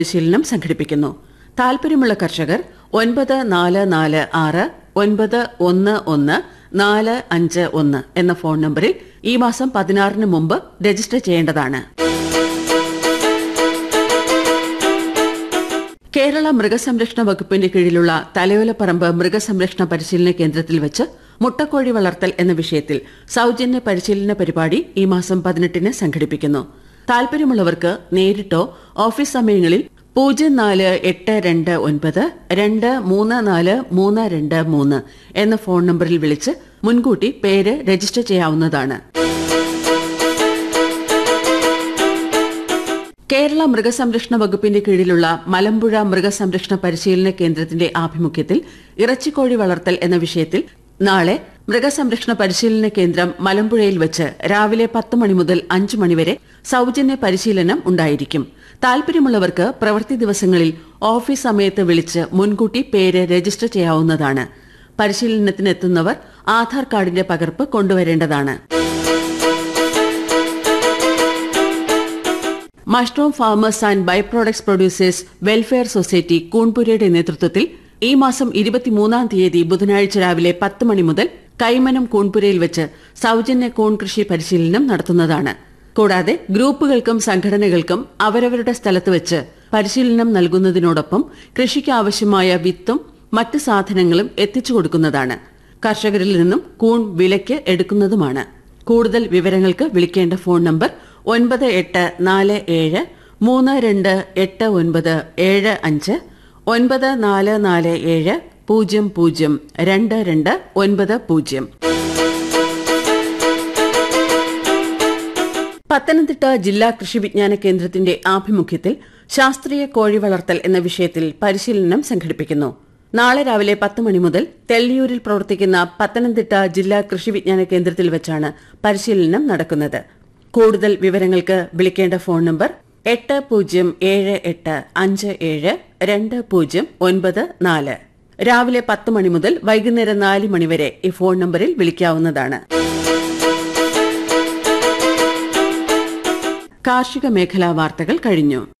പരിശീലനം സംഘടിപ്പിക്കുന്നു താൽപര്യമുള്ള കർഷകർ ഒൻപത് നാല് നാല് ആറ് ഒൻപത് ഒന്ന് ഒന്ന് നാല് അഞ്ച് ഒന്ന് എന്ന ഫോൺ നമ്പറിൽ ഈ മാസം പതിനാറിന് മുമ്പ് രജിസ്റ്റർ ചെയ്യേണ്ടതാണ് കേരള മൃഗസംരക്ഷണ വകുപ്പിന്റെ കീഴിലുള്ള തലയോലപ്പറമ്പ് മൃഗസംരക്ഷണ പരിശീലന കേന്ദ്രത്തിൽ വെച്ച് മുട്ടക്കോഴി വളർത്തൽ എന്ന വിഷയത്തിൽ സൌജന്യ പരിശീലന പരിപാടി ഈ മാസം പതിനെട്ടിന് സംഘടിപ്പിക്കുന്നു താൽപര്യമുള്ളവർക്ക് നേരിട്ടോ ഓഫീസ് സമയങ്ങളിൽ പൂജ്യം നാല് എട്ട് രണ്ട് ഒൻപത് രണ്ട് മൂന്ന് നാല് മൂന്ന് രണ്ട് മൂന്ന് എന്ന ഫോൺ നമ്പറിൽ വിളിച്ച് മുൻകൂട്ടി പേര് രജിസ്റ്റർ ചെയ്യാവുന്നതാണ് കേരള മൃഗസംരക്ഷണ വകുപ്പിന്റെ കീഴിലുള്ള മലമ്പുഴ മൃഗസംരക്ഷണ പരിശീലന കേന്ദ്രത്തിന്റെ ആഭിമുഖ്യത്തിൽ ഇറച്ചിക്കോഴി വളർത്തൽ എന്ന വിഷയത്തിൽ നാളെ മൃഗസംരക്ഷണ പരിശീലന കേന്ദ്രം മലമ്പുഴയിൽ വെച്ച് രാവിലെ പത്ത് മണി മുതൽ അഞ്ച് മണിവരെ സൌജന്യ പരിശീലനം ഉണ്ടായിരിക്കും താൽപര്യമുള്ളവർക്ക് പ്രവൃത്തി ദിവസങ്ങളിൽ ഓഫീസ് സമയത്ത് വിളിച്ച് മുൻകൂട്ടി പേര് രജിസ്റ്റർ ചെയ്യാവുന്നതാണ് പരിശീലനത്തിനെത്തുന്നവർ ആധാർ കാർഡിന്റെ പകർപ്പ് കൊണ്ടുവരേണ്ടതാണ് mushroom farmers and by products producers welfare society കൂൺപുരയുടെ നേതൃത്വത്തിൽ ഈ മാസം ഇരുപത്തിമൂന്നാം തീയതി ബുധനാഴ്ച രാവിലെ പത്ത് മണി മുതൽ കൈമനം കൂൺപുരയിൽ വെച്ച് സൌജന്യ കൂൺ കൃഷി പരിശീലനം നടത്തുന്നതാണ് കൂടാതെ ഗ്രൂപ്പുകൾക്കും സംഘടനകൾക്കും അവരവരുടെ സ്ഥലത്ത് വെച്ച് പരിശീലനം നൽകുന്നതിനോടൊപ്പം കൃഷിക്ക് ആവശ്യമായ വിത്തും മറ്റ് സാധനങ്ങളും എത്തിച്ചു കൊടുക്കുന്നതാണ് കർഷകരിൽ നിന്നും കൂൺ വിലയ്ക്ക് എടുക്കുന്നതുമാണ് കൂടുതൽ വിവരങ്ങൾക്ക് വിളിക്കേണ്ട ഫോൺ നമ്പർ ഒൻപത് എട്ട് നാല് ഏഴ് മൂന്ന് രണ്ട് എട്ട് ഒൻപത് ഏഴ് അഞ്ച് ഒൻപത് നാല് നാല് ഏഴ് പൂജ്യം പൂജ്യം രണ്ട് രണ്ട് ഒൻപത് പൂജ്യം പത്തനംതിട്ട ജില്ലാ കൃഷി വിജ്ഞാന കേന്ദ്രത്തിന്റെ ആഭിമുഖ്യത്തിൽ ശാസ്ത്രീയ കോഴി വളർത്തൽ എന്ന വിഷയത്തിൽ പരിശീലനം സംഘടിപ്പിക്കുന്നു നാളെ രാവിലെ പത്ത് മണി മുതൽ തെള്ളിയൂരിൽ പ്രവർത്തിക്കുന്ന പത്തനംതിട്ട ജില്ലാ കൃഷി വിജ്ഞാന കേന്ദ്രത്തിൽ വെച്ചാണ് പരിശീലനം നടക്കുന്നത് കൂടുതൽ വിവരങ്ങൾക്ക് വിളിക്കേണ്ട ഫോൺ നമ്പർ എട്ട് പൂജ്യം ഏഴ് എട്ട് അഞ്ച് ഏഴ് രണ്ട് പൂജ്യം ഒൻപത് നാല് രാവിലെ പത്ത് മണി മുതൽ വൈകുന്നേരം നാല് മണിവരെ ഈ ഫോൺ നമ്പറിൽ വിളിക്കാവുന്നതാണ് കാർഷിക മേഖലാ വാർത്തകൾ കഴിഞ്ഞു